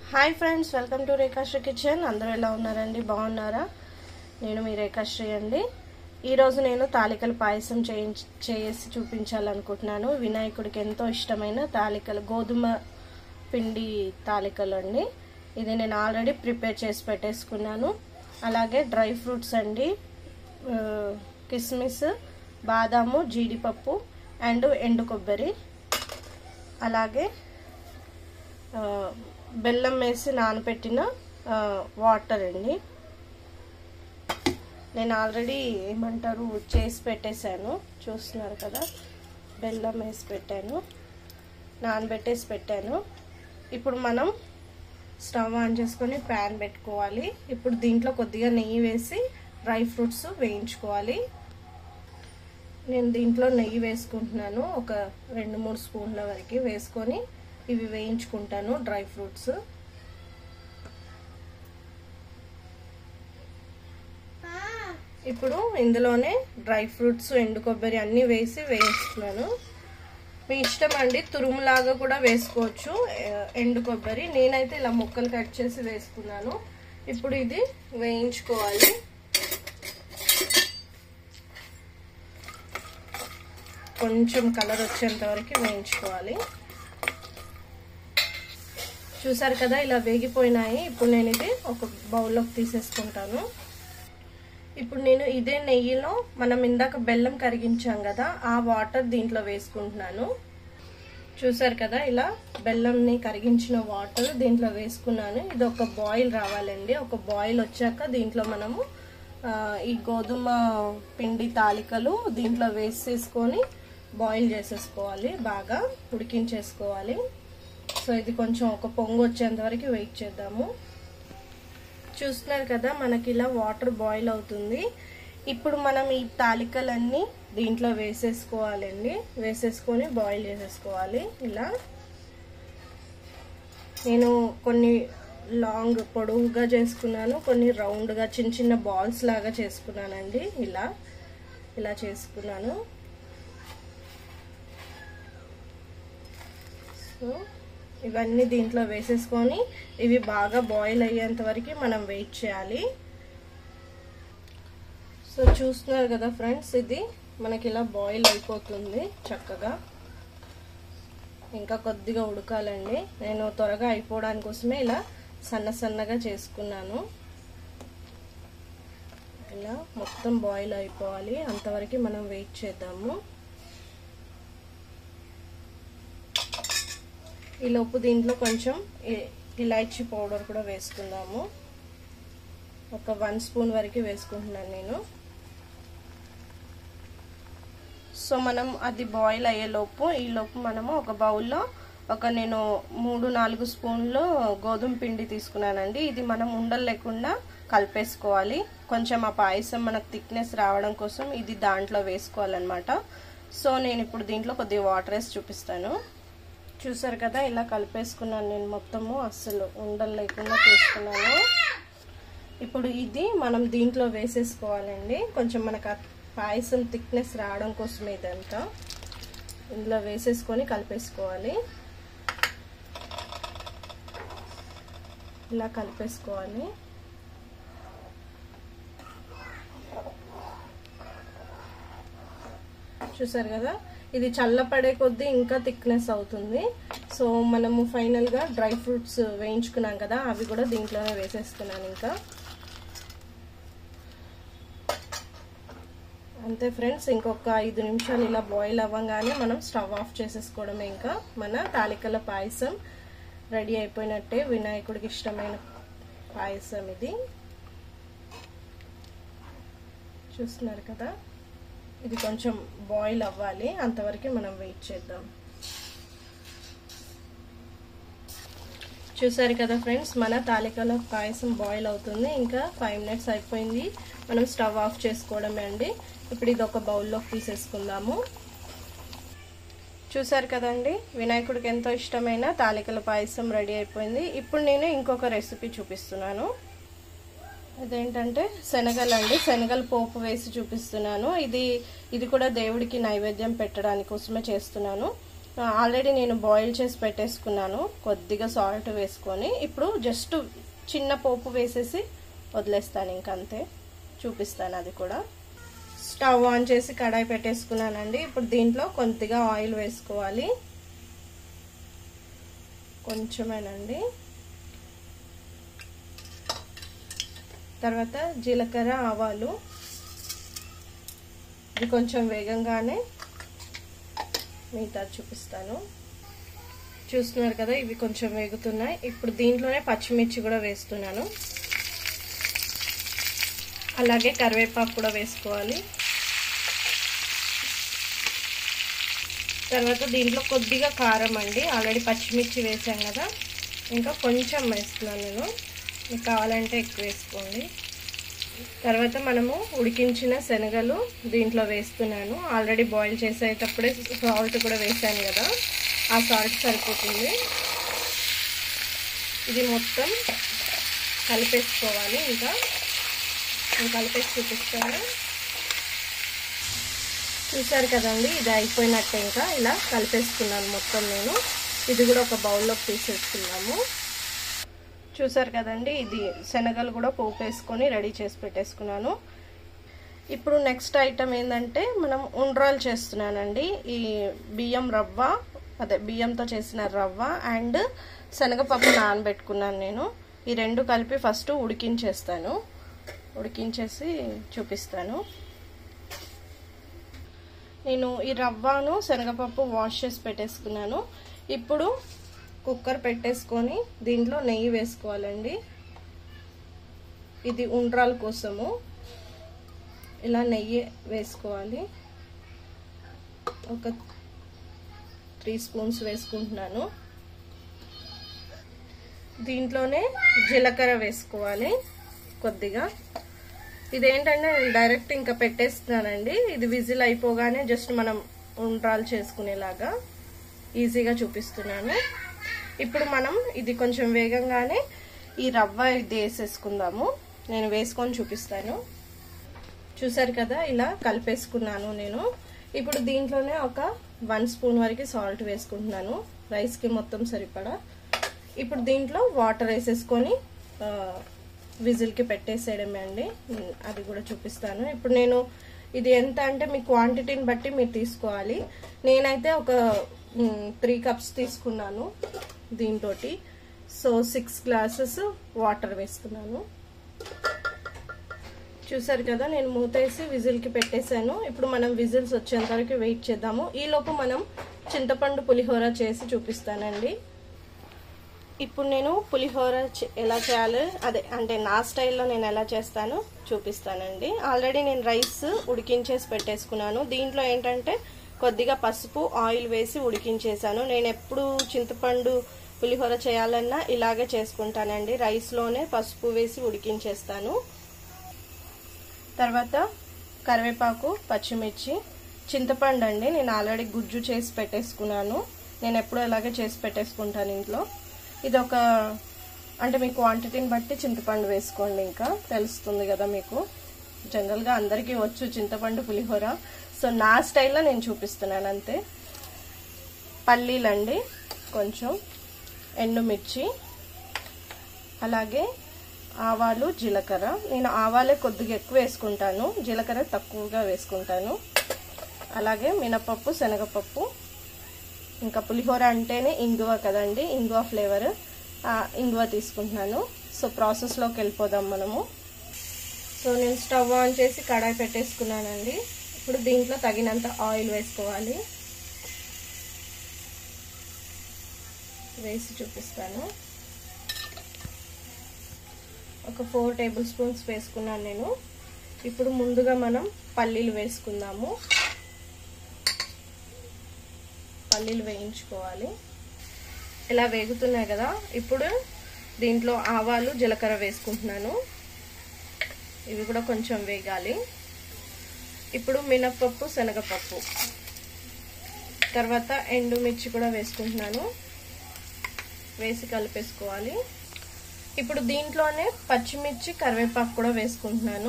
hi friends welcome to Rekhashri kitchen అందరూ ఎలా ఉన్నారండి బాగున్నారా నేను మీ రేఖాశ్రీ అండి ఈరోజు నేను తాలికల పాయసం చేయించి చేసి చూపించాలనుకుంటున్నాను వినాయకుడికి ఎంతో ఇష్టమైన తాలికలు గోధుమ పిండి తాలికలు అండి ఇది నేను ఆల్రెడీ ప్రిపేర్ చేసి పెట్టేసుకున్నాను అలాగే డ్రై ఫ్రూట్స్ అండి ఆ, కిస్మిస్ బాదాము జీడిపప్పు అండ్ ఎండు కొబ్బరి అలాగే ఆ, బెల్లం వేసి నానబెట్టిన ఆ, వాటర్ అండి నేను ఆల్రెడీ ఏమంటారు చేసి పెట్టేశాను చూస్తున్నారు కదా బెల్లం వేసి పెట్టాను నానబెట్టేసి పెట్టాను ఇప్పుడు మనం స్టవ్ ఆన్ చేసుకొని ప్యాన్ పెట్టుకోవాలి ఇప్పుడు దీంట్లో కొద్దిగా నెయ్యి వేసి డ్రై ఫ్రూట్స్ వేయించుకోవాలి నేను దీంట్లో నెయ్యి వేసుకుంటున్నాను ఒక రెండు మూడు స్పూన్ల వరకు వేసుకొని ఇవి వేయించుకుంటాను డ్రై ఫ్రూట్స్ ఇప్పుడు ఇందులోనే డ్రై ఫ్రూట్స్ ఎండు కొబ్బరి అన్నీ వేసి వేయిస్తున్నాను మీ ఇష్టం అండి తురుములాగా కూడా వేసుకోవచ్చు ఎండు కొబ్బరి నేనైతే ఇలా ముక్కలు కట్ చేసి వేసుకున్నాను ఇప్పుడు ఇది వేయించుకోవాలి కొంచెం కలర్ వచ్చేంత వరకు వేయించుకోవాలి చూసారు కదా ఇలా వేగిపోయినాయి ఇప్పుడు నేను ఇది ఒక బౌల్లోకి తీసేసుకుంటాను ఇప్పుడు నేను ఇదే నెయ్యిలో మనం ఇందాక బెల్లం కరిగించాం కదా ఆ వాటర్ దీంట్లో వేసుకుంటున్నాను చూసారు కదా ఇలా బెల్లంని కరిగించిన వాటర్ దీంట్లో వేసుకున్నాను ఇది ఒక బాయిల్ రావాలండి ఒక బాయిల్ వచ్చాక దీంట్లో మనము ఈ గోధుమ పిండి తాలికలు దీంట్లో వేసేసుకొని బాయిల్ చేసేసుకోవాలి బాగా ఉడికించేసుకోవాలి సో ఇది కొంచెం ఒక పొంగు వచ్చేంత వరకు వెయిట్ చేద్దాము చూస్తున్నారు కదా మనకి ఇలా వాటర్ బాయిల్ అవుతుంది ఇప్పుడు మనం ఈ తాలికలన్నీ దీంట్లో వేసేసుకోవాలండి వేసేసుకొని బాయిల్ చేసేసుకోవాలి ఇలా నేను కొన్ని లాంగ్ పొడవుగా చేసుకున్నాను కొన్ని రౌండ్గా చిన్న చిన్న బాల్స్ లాగా చేసుకున్నానండి ఇలా ఇలా చేసుకున్నాను సో ఇవన్నీ దీంట్లో వేసేసుకొని ఇవి బాగా బాయిల్ అయ్యేంత వరకు మనం వెయిట్ చేయాలి సో చూస్తున్నారు కదా ఫ్రెండ్స్ ఇది మనకి ఇలా బాయిల్ అయిపోతుంది చక్కగా ఇంకా కొద్దిగా ఉడకాలండి నేను త్వరగా అయిపోవడానికి కోసమే ఇలా సన్న సన్నగా చేసుకున్నాను ఇలా మొత్తం బాయిల్ అయిపోవాలి అంతవరకు మనం వెయిట్ చేద్దాము ఈలోపు దీంట్లో కొంచెం ఇలాచీ పౌడర్ కూడా వేసుకుందాము ఒక వన్ స్పూన్ వరకు వేసుకుంటున్నాను నేను సో మనం అది బాయిల్ అయ్యేలోపు ఈలోపు మనము ఒక బౌల్లో ఒక నేను మూడు నాలుగు స్పూన్లు గోధుమ పిండి తీసుకున్నానండి ఇది మనం ఉండలు లేకుండా కలిపేసుకోవాలి కొంచెం ఆ పాయసం మనకు థిక్నెస్ రావడం కోసం ఇది దాంట్లో వేసుకోవాలన్నమాట సో నేను ఇప్పుడు దీంట్లో కొద్దిగా వాటర్ వేసి చూపిస్తాను చూసారు కదా ఇలా కలిపేసుకున్నాను నేను మొత్తము అస్సలు ఉండలు లేకుండా తీసుకున్నాను ఇప్పుడు ఇది మనం దీంట్లో వేసేసుకోవాలండి కొంచెం మనకు పాయసం థిక్నెస్ రావడం కోసం ఇదంతా ఇందులో వేసేసుకొని కలిపేసుకోవాలి ఇలా కలిపేసుకోవాలి చూసారు కదా ఇది చల్లపడే కొద్దీ ఇంకా థిక్నెస్ అవుతుంది సో మనము ఫైనల్గా డ్రై ఫ్రూట్స్ వేయించుకున్నాం కదా అవి కూడా దీంట్లోనే వేసేస్తున్నాను ఇంకా అంతే ఫ్రెండ్స్ ఇంకొక ఐదు నిమిషాలు ఇలా బాయిల్ అవ్వగానే మనం స్టవ్ ఆఫ్ చేసేసుకోవడమే ఇంకా మన తాలికల పాయసం రెడీ అయిపోయినట్టే వినాయకుడికి ఇష్టమైన పాయసం ఇది చూస్తున్నారు కదా ఇది కొంచెం బాయిల్ అవ్వాలి అంతవరకు మనం వెయిట్ చేద్దాం చూసారు కదా ఫ్రెండ్స్ మన తాలికల పాయసం బాయిల్ అవుతుంది ఇంకా ఫైవ్ మినిట్స్ అయిపోయింది మనం స్టవ్ ఆఫ్ చేసుకోవడమే అండి ఇప్పుడు ఇది ఒక బౌల్లోకి తీసేసుకుందాము చూసారు కదండి వినాయకుడికి ఎంతో ఇష్టమైన తాలికల పాయసం రెడీ అయిపోయింది ఇప్పుడు నేను ఇంకొక రెసిపీ చూపిస్తున్నాను ఇదేంటంటే శనగలు అండి శనగలు పోపు వేసి చూపిస్తున్నాను ఇది ఇది కూడా దేవుడికి నైవేద్యం పెట్టడానికి కోసమే చేస్తున్నాను ఆల్రెడీ నేను బాయిల్ చేసి పెట్టేసుకున్నాను కొద్దిగా సాల్ట్ వేసుకొని ఇప్పుడు జస్ట్ చిన్న పోపు వేసేసి వదిలేస్తాను ఇంకంతే చూపిస్తాను అది కూడా స్టవ్ ఆన్ చేసి కడాయి పెట్టేసుకున్నానండి ఇప్పుడు దీంట్లో కొద్దిగా ఆయిల్ వేసుకోవాలి కొంచెమేనండి తర్వాత జీలకర్ర ఆవాలు ఇది కొంచెం వేగంగానే మిగతా చూపిస్తాను చూస్తున్నారు కదా ఇవి కొంచెం వేగుతున్నాయి ఇప్పుడు దీంట్లోనే పచ్చిమిర్చి కూడా వేస్తున్నాను అలాగే కరివేపాకు కూడా వేసుకోవాలి తర్వాత దీంట్లో కొద్దిగా కారం అండి ఆల్రెడీ పచ్చిమిర్చి వేసాం కదా ఇంకా కొంచెం వేస్తున్నాను నేను మీకు కావాలంటే ఎక్కువ వేసుకోండి తర్వాత మనము ఉడికించిన శనగలు దీంట్లో వేస్తున్నాను ఆల్రెడీ బాయిల్ చేసేటప్పుడే సాల్ట్ కూడా వేసాను కదా ఆ సాల్ట్ సరిపోతుంది ఇది మొత్తం కలిపేసుకోవాలి ఇంకా నేను కలిపేసి చూపిస్తాను చూసారు కదండి ఇది అయిపోయినట్టే ఇంకా ఇలా కలిపేసుకున్నాను మొత్తం నేను ఇది కూడా ఒక బౌల్లోకి తీసేసుకున్నాము చూసారు కదండి ఇది శనగలు కూడా పోపు వేసుకొని రెడీ చేసి పెట్టేసుకున్నాను ఇప్పుడు నెక్స్ట్ ఐటమ్ ఏంటంటే మనం ఉండ్రాలు చేస్తున్నానండి ఈ బియ్యం రవ్వ అదే బియ్యంతో చేసిన రవ్వ అండ్ శనగపప్పు నానబెట్టుకున్నాను నేను ఈ రెండు కలిపి ఫస్ట్ ఉడికించేస్తాను ఉడికించేసి చూపిస్తాను నేను ఈ రవ్వను శనగపప్పు వాష్ చేసి పెట్టేసుకున్నాను ఇప్పుడు కుక్కర్ పెట్టేసుకొని దీంట్లో నెయ్యి వేసుకోవాలండి ఇది ఉండ్రాల కోసము ఇలా నెయ్యి వేసుకోవాలి ఒక త్రీ స్పూన్స్ వేసుకుంటున్నాను దీంట్లోనే జీలకర్ర వేసుకోవాలి కొద్దిగా ఇదేంటంటే నేను డైరెక్ట్ ఇంకా పెట్టేస్తున్నానండి ఇది విజిల్ అయిపోగానే జస్ట్ మనం ఉండ్రాలు చేసుకునేలాగా ఈజీగా చూపిస్తున్నాను ఇప్పుడు మనం ఇది కొంచెం వేగంగానే ఈ రవ్వ ఇది వేసేసుకుందాము నేను వేసుకొని చూపిస్తాను చూసారు కదా ఇలా కలిపేసుకున్నాను నేను ఇప్పుడు దీంట్లోనే ఒక వన్ స్పూన్ వరకు సాల్ట్ వేసుకుంటున్నాను రైస్కి మొత్తం సరిపడా ఇప్పుడు దీంట్లో వాటర్ వేసేసుకొని విజిల్కి పెట్టేసేయడమే అండి అది కూడా చూపిస్తాను ఇప్పుడు నేను ఇది ఎంత అంటే మీ క్వాంటిటీని బట్టి మీరు తీసుకోవాలి నేనైతే ఒక త్రీ కప్స్ తీసుకున్నాను దీంతో సో సిక్స్ గ్లాసెస్ వాటర్ వేసుకున్నాను చూసారు కదా నేను మూతేసి విజిల్కి పెట్టేశాను ఇప్పుడు మనం విజిల్స్ వచ్చేంత వరకు వెయిట్ చేద్దాము ఈలోపు మనం చింతపండు పులిహోర చేసి చూపిస్తానండి ఇప్పుడు నేను పులిహోర ఎలా చేయాలి అదే అంటే నా స్టైల్లో నేను ఎలా చేస్తానో చూపిస్తానండి ఆల్రెడీ నేను రైస్ ఉడికించేసి పెట్టేసుకున్నాను దీంట్లో ఏంటంటే కొద్దిగా పసుపు ఆయిల్ వేసి ఉడికించేసాను నేను ఎప్పుడు చింతపండు పులిహోర చేయాలన్నా ఇలాగే చేసుకుంటానండి రైస్లోనే పసుపు వేసి ఉడికించేస్తాను తర్వాత కరివేపాకు పచ్చిమిర్చి చింతపండు అండి నేను ఆల్రెడీ గుజ్జు చేసి పెట్టేసుకున్నాను నేను ఎప్పుడు అలాగే చేసి పెట్టేసుకుంటాను ఇంట్లో ఇది ఒక అంటే మీ క్వాంటిటీని బట్టి చింతపండు వేసుకోండి ఇంకా తెలుస్తుంది కదా మీకు జనరల్గా అందరికీ వచ్చు చింతపండు పులిహోర సో నా స్టైల్లో నేను చూపిస్తున్నాను అంతే పల్లీలండి కొంచెం ఎండుమిర్చి అలాగే ఆవాలు జీలకర్ర నేను ఆవాలే కొద్దిగా ఎక్కువ వేసుకుంటాను జీలకర్ర తక్కువగా వేసుకుంటాను అలాగే మినపప్పు శనగపప్పు ఇంకా పులిహోర అంటేనే ఇంగువ కదండి ఇంగువ ఫ్లేవర్ ఇంగువ తీసుకుంటున్నాను సో ప్రాసెస్లోకి వెళ్ళిపోదాం మనము సో నేను స్టవ్ ఆన్ చేసి కడాయి పెట్టేసుకున్నానండి ఇప్పుడు దీంట్లో తగినంత ఆయిల్ వేసుకోవాలి వేసి చూపిస్తాను ఒక ఫోర్ టేబుల్ స్పూన్స్ వేసుకున్నాను నేను ఇప్పుడు ముందుగా మనం పల్లీలు వేసుకుందాము పల్లీలు వేయించుకోవాలి ఇలా వేగుతున్నాయి కదా ఇప్పుడు దీంట్లో ఆవాలు జీలకర్ర వేసుకుంటున్నాను ఇవి కూడా కొంచెం వేగాలి ఇప్పుడు మినప్పప్పు శనగపప్పు తర్వాత ఎండుమిర్చి కూడా వేసుకుంటున్నాను వేసి కలిపేసుకోవాలి ఇప్పుడు దీంట్లోనే పచ్చిమిర్చి కరివేపాకు కూడా వేసుకుంటున్నాను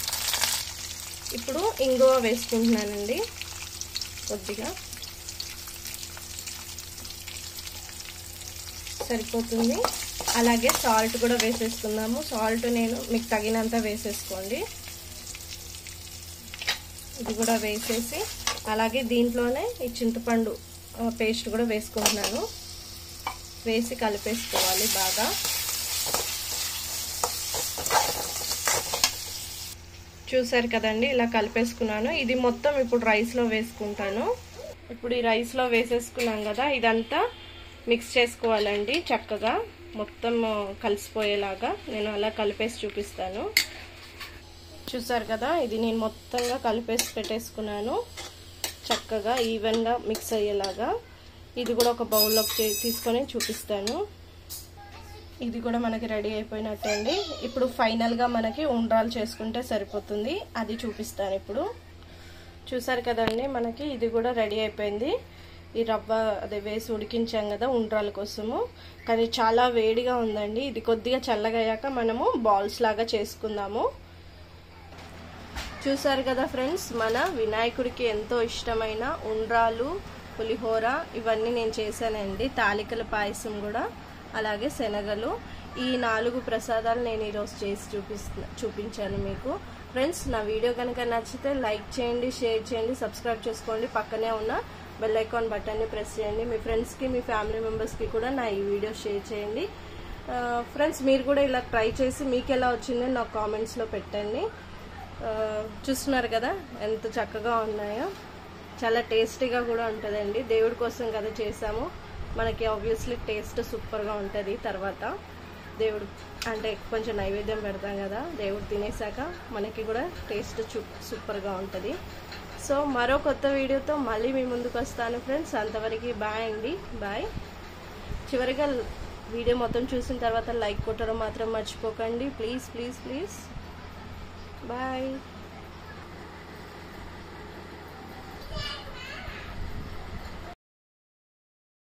ఇప్పుడు ఇంగువ వేసుకుంటున్నానండి కొద్దిగా సరిపోతుంది అలాగే సాల్ట్ కూడా వేసేసుకుందాము సాల్ట్ నేను మీకు తగినంత వేసేసుకోండి ఇది కూడా వేసేసి అలాగే దీంట్లోనే ఈ చింతపండు పేస్ట్ కూడా వేసుకుంటున్నాను వేసి కలిపేసుకోవాలి బాగా చూసారు కదండి ఇలా కలిపేసుకున్నాను ఇది మొత్తం ఇప్పుడు రైస్లో వేసుకుంటాను ఇప్పుడు ఈ రైస్లో వేసేసుకున్నాం కదా ఇదంతా మిక్స్ చేసుకోవాలండి చక్కగా మొత్తం కలిసిపోయేలాగా నేను అలా కలిపేసి చూపిస్తాను చూసారు కదా ఇది నేను మొత్తంగా కలిపేసి పెట్టేసుకున్నాను చక్కగా ఈవెన్గా మిక్స్ అయ్యేలాగా ఇది కూడా ఒక బౌల్లోకి తీసుకొని చూపిస్తాను ఇది కూడా మనకి రెడీ అయిపోయినట్టే అండి ఇప్పుడు ఫైనల్గా మనకి ఉండ్రాలు చేసుకుంటే సరిపోతుంది అది చూపిస్తాను ఇప్పుడు చూసారు కదండి మనకి ఇది కూడా రెడీ అయిపోయింది ఈ రవ్వ అదే వేసి ఉడికించాం కదా ఉండ్రాల కోసము కానీ చాలా వేడిగా ఉందండి ఇది కొద్దిగా చల్లగయ్యాక మనము బాల్స్ లాగా చేసుకుందాము చూసారు కదా ఫ్రెండ్స్ మన వినాయకుడికి ఎంతో ఇష్టమైన ఉండ్రాలు పులిహోర ఇవన్నీ నేను చేశానండి తాలికల పాయసం కూడా అలాగే శనగలు ఈ నాలుగు ప్రసాదాలు నేను ఈరోజు చేసి చూపిస్తు చూపించాను మీకు ఫ్రెండ్స్ నా వీడియో కనుక నచ్చితే లైక్ చేయండి షేర్ చేయండి సబ్స్క్రైబ్ చేసుకోండి పక్కనే ఉన్న బెల్ ఐకాన్ బటన్ని ప్రెస్ చేయండి మీ ఫ్రెండ్స్కి మీ ఫ్యామిలీ మెంబర్స్కి కూడా నా ఈ వీడియో షేర్ చేయండి ఫ్రెండ్స్ మీరు కూడా ఇలా ట్రై చేసి మీకు ఎలా వచ్చిందో నాకు కామెంట్స్లో పెట్టండి చూస్తున్నారు కదా ఎంత చక్కగా ఉన్నాయో చాలా టేస్టీగా కూడా ఉంటుందండి దేవుడి కోసం కదా చేసాము మనకి ఆబ్వియస్లీ టేస్ట్ సూపర్గా ఉంటుంది తర్వాత దేవుడు అంటే కొంచెం నైవేద్యం పెడతాం కదా దేవుడు తినేసాక మనకి కూడా టేస్ట్ సూపర్గా ఉంటుంది సో మరో కొత్త వీడియోతో మళ్ళీ మీ ముందుకు వస్తాను ఫ్రెండ్స్ అంతవరకు బాయ్ అండి బాయ్ చివరిగా వీడియో మొత్తం చూసిన తర్వాత లైక్ కొట్టడం మాత్రం మర్చిపోకండి ప్లీజ్ ప్లీజ్ ప్లీజ్ బాయ్